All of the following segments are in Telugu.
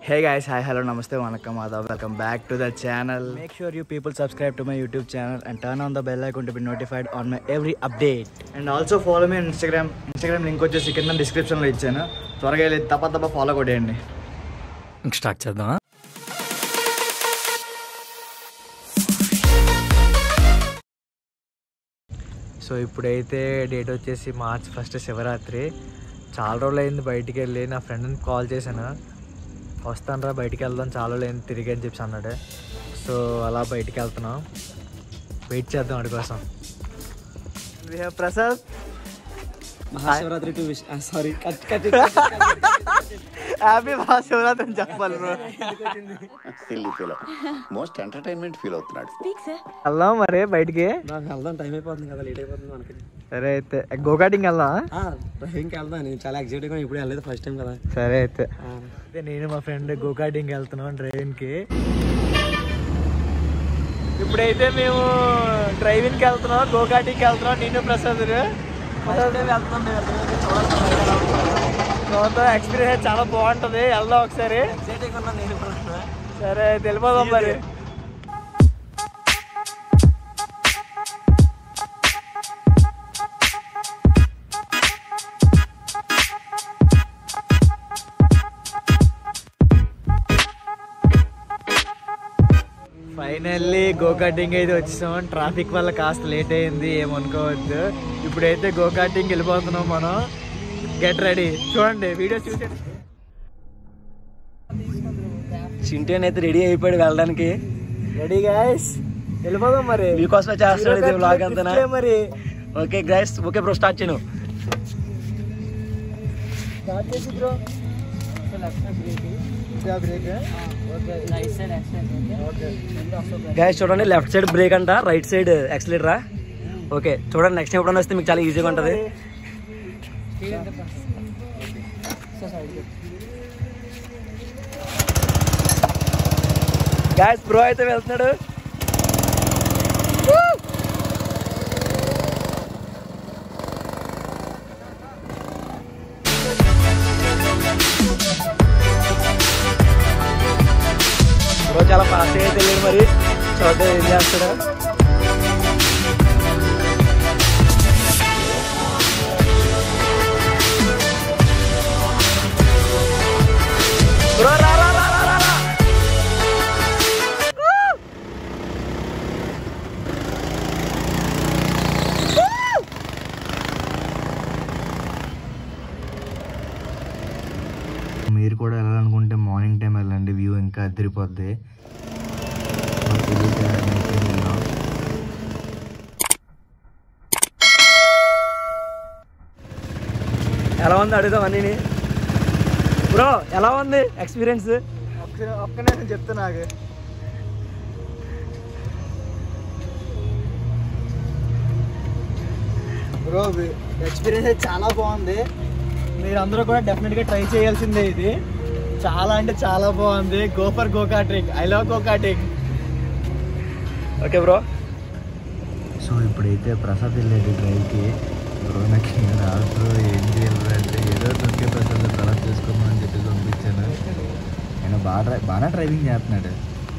Hey guys, hi, hello, namaste, vanakkam, adab, welcome back to the channel. Make sure you people subscribe to my YouTube channel and turn on the bell icon to be notified on my every update. And also follow me on Instagram. Instagram link వచ్చేసి కింద డిస్క్రిప్షన్లో ఇచ్చాను త్వరగా వెళ్ళి తప్ప తప్ప ఫాలో కొట్టేయండి ఇంక స్టార్ట్ చేద్దామా సో ఇప్పుడైతే డేట్ వచ్చేసి మార్చ్ ఫస్ట్ శివరాత్రి చాలా రోజులు అయింది బయటికి వెళ్ళి నా ఫ్రెండ్ని కాల్ చేశాను వస్తానరా బయటికి వెళ్దాం చాలా రోజులు అయింది తిరిగి అని చెప్పి అన్నాడు సో అలా బయటికి వెళ్తున్నాం వెయిట్ చేద్దాం వాడి కోసం Prasad Mahashivaratri to wish sorry cut cut happy Mahashivaratri అని చెప్పాలి bro silly feel most entertainment feel అవుతున్నాడు వెళ్దాం మరి బయటికి నాకు వెళ్దాం టైం అయిపోతుంది కదా లేట్ అయిపోతుంది మనకి సరే అయితే గోకాటింగ్ వెళ్దాం డ్రైవింగ్కి వెళ్దాం నేను చాలా ఎక్సైటెడ్గా ఇప్పుడు వెళ్ళలేదు ఫస్ట్ టైం కదా సరే అయితే అయితే నేను మా ఫ్రెండ్ గోకాటింగ్ వెళ్తున్నాం డ్రైవింగ్కి ఇప్పుడైతే మేము డ్రైవింగ్కి వెళ్తున్నాం గోకాటింగ్కి వెళ్తున్నాం నేను ప్రసాద్ ఎక్స్పీరియన్స్ చాలా బాగుంటది వెళ్దాం ఒకసారి ఎక్సైటింగ్ ఉన్నా నేను ఇప్పుడు సరే అయితే వెళ్ళిపోదాం మరి ఫైనల్లీ గోకాటింగ్ అయితే వచ్చేసాం ట్రాఫిక్ వల్ల కాస్త లేట్ అయింది ఏమనుకోవద్దు ఇప్పుడైతే గోకాటింగ్ వెళ్ళిపోతున్నాం మనం గెట్ రెడీ చూడండి వీడియో చూసే చింటేన్ అయితే రెడీ అయిపోయాడు వెళ్ళడానికి రెడీ గాయస్ వెళ్ళిపోదాం మరి మీకోసమే చేస్తాడు ఇది వ్లాగ్ అంతనా మరి okay guys okay bro start చేయను స్టార్ట్ చేసి బ్రో బ్రేక్ గైస్ చూడండి లెఫ్ట్ సైడ్ బ్రేక్ అంట రైట్ సైడ్ ఎక్సలేటరా ఓకే చూడండి నెక్స్ట్ టైం ఎప్పుడైనా వస్తే మీకు చాలా ఈజీగా ఉంటుంది గాయస్ బ్రో అయితే వెళ్తున్నాడు బ్రో చాలా ఫాస్ట్ అయితే వెళ్ళాడు మరి చూద్దాం ఏం చేస్తాడు బ్రో రా రా రా రా రా రా మీరు కూడా వెళ్ళాలనుకుంటే మార్నింగ్ టైం వెళ్ళండి వ్యూ ఇంకా అదిరిపోద్ది మాకు తెలియక night time వెళ్ళాం. ఎలా ఉంది అడుగుదాం అన్నీ బ్రో ఎలా ఉంది ఎక్స్పీరియన్స్ ఒక్కనే నేను చెప్తా నాకు బ్రో ఎక్స్పీరియన్స్ అయితే చాలా బాగుంది మీరు అందరూ కూడా డెఫినెట్గా ట్రై చేయాల్సిందే ఇది చాలా అంటే చాలా బాగుంది go for go karting I love go karting okay bro so ఇప్పుడైతే ప్రసాద్ వెళ్ళేది డ్రైవ్కి బ్రో నాకు ఏం రాదు బ్రో ఏం చేయాలి అంటే ఏదో దొరికే ప్రసాద్ తర్వాత చేసుకోమని చెప్పి పంపించాను నేను బాగా డ్రై బాగానే డ్రైవింగ్ చేస్తున్నాడు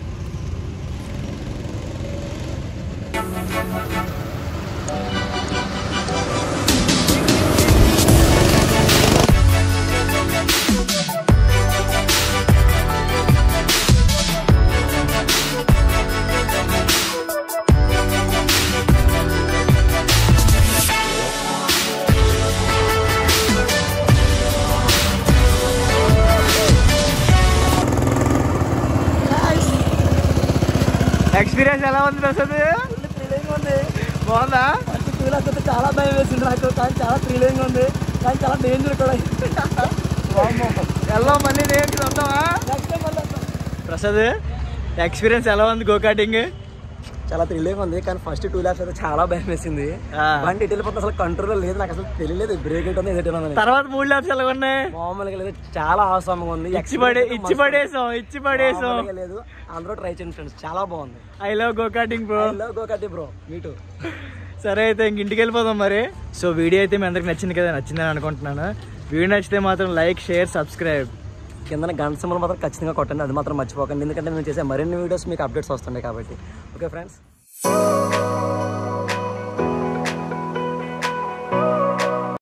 ఎక్స్పీరియన్స్ ఎలా ఉంది ప్రసాద్ బాగుందా చాలా భయం వేసింది నాకు కానీ చాలా థ్రిల్లింగ్ ఉంది కానీ చాలా డేంజర్ కూడా వెళ్దాం మళ్ళీ నేను వద్దామా ప్రసాద్ ఎక్స్పీరియన్స్ ఎలా ఉంది గోకాటింగ్ చాలా థ్రిల్లింగ్ ఉంది కానీ ఫస్ట్ టూ ల్యాబ్స్ అయితే చాలా భయం వేసింది ఆ. బండి ఇటు వెళ్ళిపోతే అసలు కంట్రోల్ లేదు నాకు అసలు తెలియలేదు బ్రేక్ ఏంటో ఎదుటి తర్వాత మూడు ల్యాబ్స్ ఎలా ఉన్నాయి మామూలుగా లేదు చాలా ఆసంగా ఉంది ఇచ్చి పడే ఇచ్చి పడేసాం ఇచ్చి పడేసాం మామూలుగా లేదు అందరూ ట్రై చేయండి ఫ్రెండ్స్ చాలా బాగుంది ఐ లవ్ గోకాటింగ్ బ్రో గోకటి బ్రో మీటు సరే అయితే ఇంక ఇంటికి వెళ్ళిపోదాం మరి సో వీడియో అయితే మీ అందరికి నచ్చింది కదా నచ్చిందని అనుకుంటున్నాను వీడియో నచ్చితే మాత్రం లైక్ షేర్ సబ్స్క్రైబ్ కింద గంట సింబల్ మాత్రం ఖచ్చితంగా కొట్టండి అది మాత్రం మర్చిపోకండి ఎందుకంటే మేము చేసే మరిన్ని వీడియోస్ మీకు అప్డేట్స్ వస్తుంటాయి కాబట్టి ఓకే ఫ్రెండ్స్